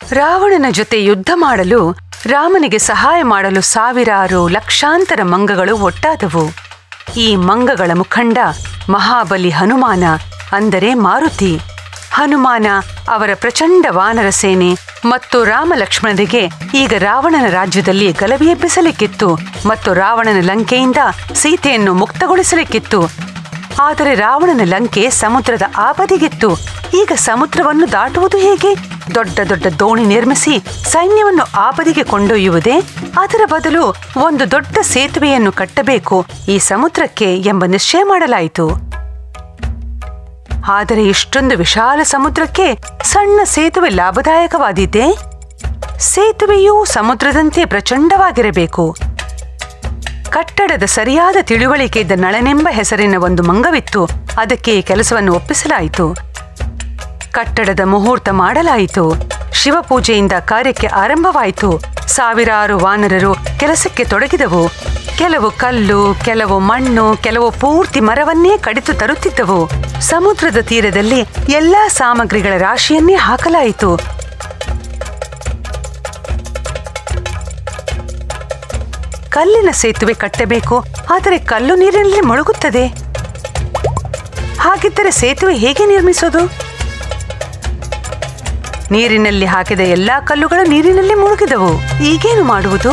ರಾವಣನ ಜೊತೆ ಯುದ್ಧ ಮಾಡಲು ರಾಮನಿಗೆ ಸಹಾಯ ಮಾಡಲು ಸಾವಿರಾರು ಲಕ್ಷಾಂತರ ಮಂಗಗಳು ಒಟ್ಟಾದವು ಈ ಮಂಗಗಳ ಮುಖಂಡ ಮಹಾಬಲಿ ಹನುಮಾನ ಅಂದರೆ ಮಾರುತಿ ಹನುಮಾನ ಅವರ ಪ್ರಚಂಡ ವಾನರ ಸೇನೆ ಮತ್ತು ರಾಮ ಲಕ್ಷ್ಮಣರಿಗೆ ಈಗ ರಾವಣನ ರಾಜ್ಯದಲ್ಲಿ ಗಲಭೆ ಎಬ್ಬಿಸಲಿಕ್ಕಿತ್ತು ಮತ್ತು ರಾವಣನ ಲಂಕೆಯಿಂದ ಸೀತೆಯನ್ನು ಮುಕ್ತಗೊಳಿಸಲಿಕ್ಕಿತ್ತು ಆದರೆ ರಾವಣನ ಲಂಕೆ ಸಮುದ್ರದ ಆಪದಿಗಿತ್ತು ಈಗ ಸಮುದ್ರವನ್ನು ದಾಟುವುದು ಹೇಗೆ ದೊಡ್ಡ ದೊಡ್ಡ ದೋಣಿ ನಿರ್ಮಿಸಿ ಸೈನ್ಯವನ್ನು ಆಪದಿಗೆ ಕೊಂಡೊಯ್ಯುವುದೇ ಅದರ ಬದಲು ಒಂದು ದೊಡ್ಡ ಸೇತುವೆಯನ್ನು ಕಟ್ಟಬೇಕು ಈ ಸಮುದ್ರಕ್ಕೆ ಎಂಬ ನಿಶ್ಚಯ ಮಾಡಲಾಯಿತು ಆದರೆ ಇಷ್ಟೊಂದು ವಿಶಾಲ ಸಮುದ್ರಕ್ಕೆ ಸಣ್ಣ ಸೇತುವೆ ಲಾಭದಾಯಕವಾದೀತೆ ಸೇತುವೆಯೂ ಸಮುದ್ರದಂತೆ ಪ್ರಚಂಡವಾಗಿರಬೇಕು ಕಟ್ಟಡದ ಸರಿಯಾದ ತಿಳುವಳಿಕೆ ಇದ್ದ ನಳನೆಂಬ ಹೆಸರಿನ ಒಂದು ಮಂಗವಿತ್ತು ಅದಕ್ಕೆ ಈ ಕೆಲಸವನ್ನು ಒಪ್ಪಿಸಲಾಯಿತು ಕಟ್ಟಡದ ಮುಹೂರ್ತ ಮಾಡಲಾಯಿತು ಶಿವಪೂಜೆಯಿಂದ ಕಾರ್ಯಕ್ಕೆ ಆರಂಭವಾಯಿತು ಸಾವಿರಾರು ವಾನರರು ಕೆಲಸಕ್ಕೆ ತೊಡಗಿದವು ಕೆಲವು ಕಲ್ಲು ಕೆಲವು ಮಣ್ಣು ಕೆಲವು ಪೂರ್ತಿ ಮರವನ್ನೇ ಕಡಿತು ತರುತ್ತಿದ್ದವು ಸಮುದ್ರದ ತೀರದಲ್ಲಿ ಎಲ್ಲಾ ಸಾಮಗ್ರಿಗಳ ರಾಶಿಯನ್ನೇ ಹಾಕಲಾಯಿತು ಕಲ್ಲಿನ ಸೇತುವೆ ಕಟ್ಟಬೇಕು ಆದರೆ ಕಲ್ಲು ನೀರಿನಲ್ಲಿ ಮುಳುಗುತ್ತದೆ ಹಾಗಿದ್ದರೆ ಸೇತುವೆ ಹೇಗೆ ನಿರ್ಮಿಸೋದು ನೀರಿನಲ್ಲಿ ಹಾಕಿದ ಎಲ್ಲಾ ಕಲ್ಲುಗಳು ನೀರಿನಲ್ಲಿ ಮುಳುಗಿದವು ಈಗೇನು ಮಾಡುವುದು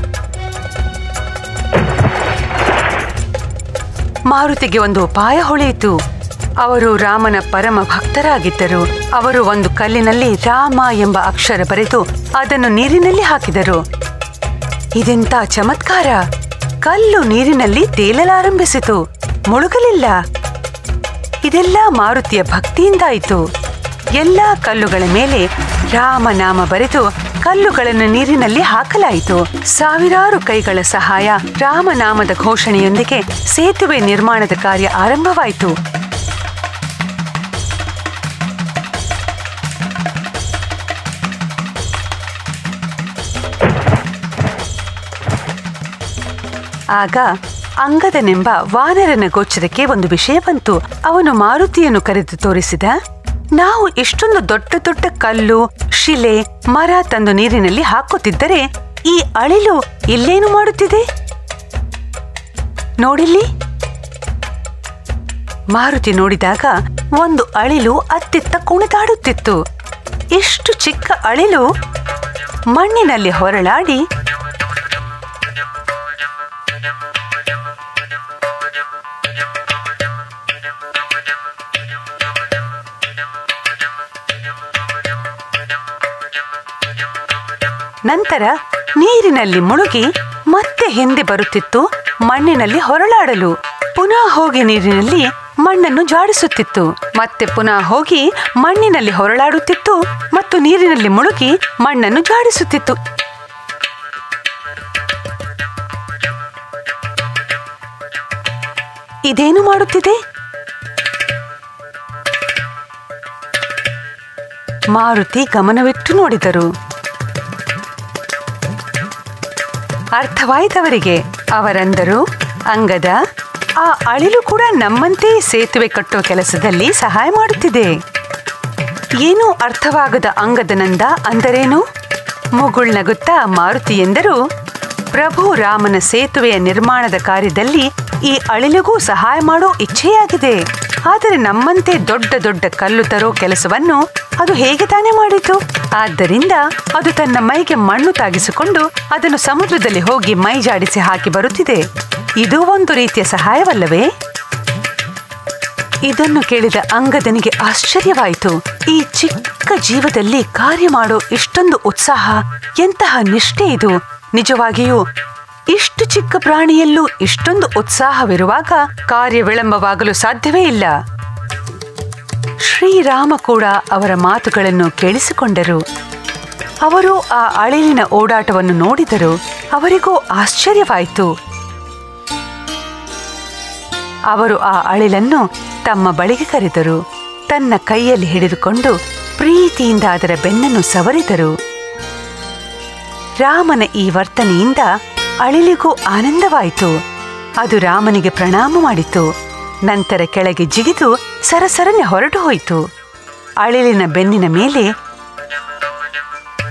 ಮಾರುತಿಗೆ ಒಂದು ಉಪಾಯ ಹೊಳೆಯಿತು ಅವರು ರಾಮನ ಪರಮ ಭಕ್ತರಾಗಿದ್ದರು ಅವರು ಒಂದು ಕಲ್ಲಿನಲ್ಲಿ ರಾಮ ಎಂಬ ಅಕ್ಷರ ಬರೆದು ಅದನ್ನು ನೀರಿನಲ್ಲಿ ಹಾಕಿದರು ಇದೆಂತ ಚಮತ್ಕಾರ ಕಲ್ಲು ನೀರಿನಲ್ಲಿ ತೇಲಲಾರಂಭಿಸಿತು ಮುಳುಗಲಿಲ್ಲ ಇದೆಲ್ಲ ಮಾರುತಿಯ ಭಕ್ತಿಯಿಂದಾಯಿತು ಎಲ್ಲಾ ಕಲ್ಲುಗಳ ಮೇಲೆ ರಾಮನಾಮ ಬರೆದು ಕಲ್ಲುಗಳನ್ನು ನೀರಿನಲ್ಲಿ ಹಾಕಲಾಯಿತು ಸಾವಿರಾರು ಕೈಗಳ ಸಹಾಯ ರಾಮನಾಮದ ಘೋಷಣೆಯೊಂದಿಗೆ ಸೇತುವೆ ನಿರ್ಮಾಣದ ಕಾರ್ಯ ಆರಂಭವಾಯಿತು ಆಗ ಅಂಗದನೆಂಬ ವಾನರನ ಗೋಚರಕ್ಕೆ ಒಂದು ವಿಷಯ ಬಂತು ಅವನು ಮಾರುತಿಯನ್ನು ಕರೆದು ತೋರಿಸಿದ ನಾವು ಇಷ್ಟೊಂದು ದೊಡ್ಡ ದೊಡ್ಡ ಕಲ್ಲು ಶಿಲೆ ಮರ ತಂದು ನೀರಿನಲ್ಲಿ ಹಾಕುತ್ತಿದ್ದರೆ ಈ ಅಳಿಲು ಇಲ್ಲೇನು ಮಾಡುತ್ತಿದೆ ನೋಡಿಲ್ಲಿ ಮಾರುತಿ ನೋಡಿದಾಗ ಒಂದು ಅಳಿಲು ಅತ್ತಿತ್ತ ಕುಣಿದಾಡುತ್ತಿತ್ತು ಇಷ್ಟು ಚಿಕ್ಕ ಅಳಿಲು ಮಣ್ಣಿನಲ್ಲಿ ಹೊರಳಾಡಿ ನಂತರ ನೀರಿನಲ್ಲಿ ಮುಳುಗಿ ಮತ್ತೆ ಹಿಂದೆ ಬರುತ್ತಿತ್ತು ಮಣ್ಣಿನಲ್ಲಿ ಹೊರಳಾಡಲು ಪುನಃ ಹೋಗಿ ನೀರಿನಲ್ಲಿ ಮಣ್ಣನ್ನು ಜಾಡಿಸುತ್ತಿತ್ತು ಮತ್ತೆ ಪುನಃ ಹೋಗಿ ಮಣ್ಣಿನಲ್ಲಿ ಹೊರಳಾಡುತ್ತಿತ್ತು ಮತ್ತು ನೀರಿನಲ್ಲಿ ಮುಳುಗಿ ಮಣ್ಣನ್ನು ಜಾಡಿಸುತ್ತಿತ್ತು ಇದೇನು ಮಾಡುತ್ತಿದೆ ಮಾರುತಿ ಗಮನವಿಟ್ಟು ನೋಡಿದರು ಅರ್ಥವಾಯಿತವರಿಗೆ ಅವರಂದರು ಅಂಗದ ಆ ಅಳಿಲು ಕೂಡ ನಮ್ಮಂತೆ ಸೇತುವೆ ಕಟ್ಟುವ ಕೆಲಸದಲ್ಲಿ ಸಹಾಯ ಮಾಡುತ್ತಿದೆ ಏನೂ ಅರ್ಥವಾಗದ ಅಂಗದನಂದ ಅಂದರೇನು ಮುಗುಳ್ನಗುತ್ತಾ ಮಾರುತಿ ಎಂದರು ಪ್ರಭು ರಾಮನ ಸೇತುವೆಯ ನಿರ್ಮಾಣದ ಕಾರ್ಯದಲ್ಲಿ ಈ ಅಳಿಲಿಗೂ ಸಹಾಯ ಮಾಡೋ ಇಚ್ಛೆಯಾಗಿದೆ ಆದರೆ ನಮ್ಮಂತೆ ದೊಡ್ಡ ದೊಡ್ಡ ಕಲ್ಲು ತರೋ ಕೆಲಸವನ್ನು ಅದು ಹೇಗೆ ತಾನೇ ಮಾಡಿತು ಆದ್ದರಿಂದ ಅದು ತನ್ನ ಮೈಗೆ ಮಣ್ಣು ತಾಗಿಸಿಕೊಂಡು ಅದನ್ನು ಸಮುದ್ರದಲ್ಲಿ ಹೋಗಿ ಮೈ ಜಾಡಿಸಿ ಹಾಕಿ ಬರುತ್ತಿದೆ ಇದು ಒಂದು ರೀತಿಯ ಸಹಾಯವಲ್ಲವೇ ಇದನ್ನು ಕೇಳಿದ ಅಂಗದನಿಗೆ ಆಶ್ಚರ್ಯವಾಯಿತು ಈ ಚಿಕ್ಕ ಜೀವದಲ್ಲಿ ಕಾರ್ಯ ಮಾಡೋ ಇಷ್ಟೊಂದು ಉತ್ಸಾಹ ಎಂತಹ ನಿಷ್ಠೆ ಇದು ನಿಜವಾಗಿಯೂ ಇಷ್ಟು ಚಿಕ್ಕ ಪ್ರಾಣಿಯಲ್ಲೂ ಇಷ್ಟೊಂದು ಉತ್ಸಾಹವಿರುವಾಗ ಕಾರ್ಯ ವಿಳಂಬವಾಗಲು ಸಾಧ್ಯವೇ ಇಲ್ಲ ಶ್ರೀರಾಮ ಕೂಡ ಅವರ ಮಾತುಗಳನ್ನು ಕೇಳಿಸಿಕೊಂಡರು ಅವರು ಆ ಅಳಿಲಿನ ಓಡಾಟವನ್ನು ನೋಡಿದರು ಅವರಿಗೂ ಆಶ್ಚರ್ಯವಾಯಿತು ಅವರು ಆ ಅಳಿಲನ್ನು ತಮ್ಮ ಬಳಿಗೆ ಕರೆದರು ತನ್ನ ಕೈಯಲ್ಲಿ ಹಿಡಿದುಕೊಂಡು ಪ್ರೀತಿಯಿಂದ ಅದರ ಬೆನ್ನನ್ನು ಸವರಿದರು ರಾಮನ ಈ ವರ್ತನೆಯಿಂದ ಅಳಿಲಿಗೂ ಆನಂದವಾಯಿತು ಅದು ರಾಮನಿಗೆ ಪ್ರಣಾಮ ಮಾಡಿತು ನಂತರ ಕೆಳಗೆ ಜಿಗಿದು ಸರಸರನೆ ಹೊರಟು ಹೋಯಿತು ಅಳಿಲಿನ ಬೆನ್ನಿನ ಮೇಲೆ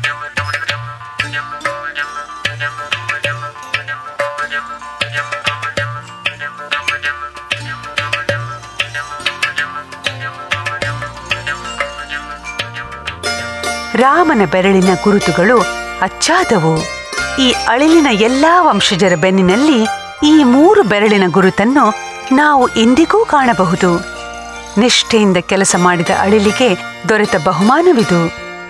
ರಾಮನ ಬೆರಳಿನ ಗುರುತುಗಳು ಅಚ್ಚಾದವು ಈ ಅಳಿಲಿನ ಎಲ್ಲಾ ವಂಶಜರ ಬೆನ್ನಿನಲ್ಲಿ ಈ ಮೂರು ಬೆರಳಿನ ಗುರುತನ್ನು ನಾವು ಇಂದಿಗೂ ಕಾಣಬಹುದು ನಿಷ್ಠೆಯಿಂದ ಕೆಲಸ ಮಾಡಿದ ಅಳಿಲಿಗೆ ದೊರೆತ ಬಹುಮಾನವಿದು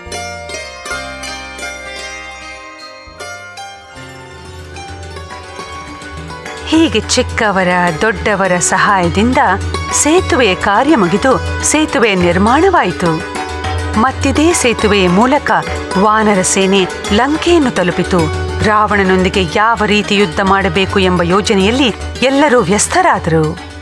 ಹೀಗೆ ಚಿಕ್ಕವರ ದೊಡ್ಡವರ ಸಹಾಯದಿಂದ ಸೇತುವೆಯ ಕಾರ್ಯ ಮುಗಿದು ಸೇತುವೆಯ ನಿರ್ಮಾಣವಾಯಿತು ಮತ್ತಿದೇ ಸೇತುವೆಯ ಮೂಲಕ ವಾನರ ಸೇನೆ ಲಂಕೆಯನ್ನು ತಲುಪಿತು ರಾವಣನೊಂದಿಗೆ ಯಾವ ರೀತಿ ಯುದ್ಧ ಮಾಡಬೇಕು ಎಂಬ ಯೋಜನೆಯಲ್ಲಿ ಎಲ್ಲರೂ ವ್ಯಸ್ತರಾದರು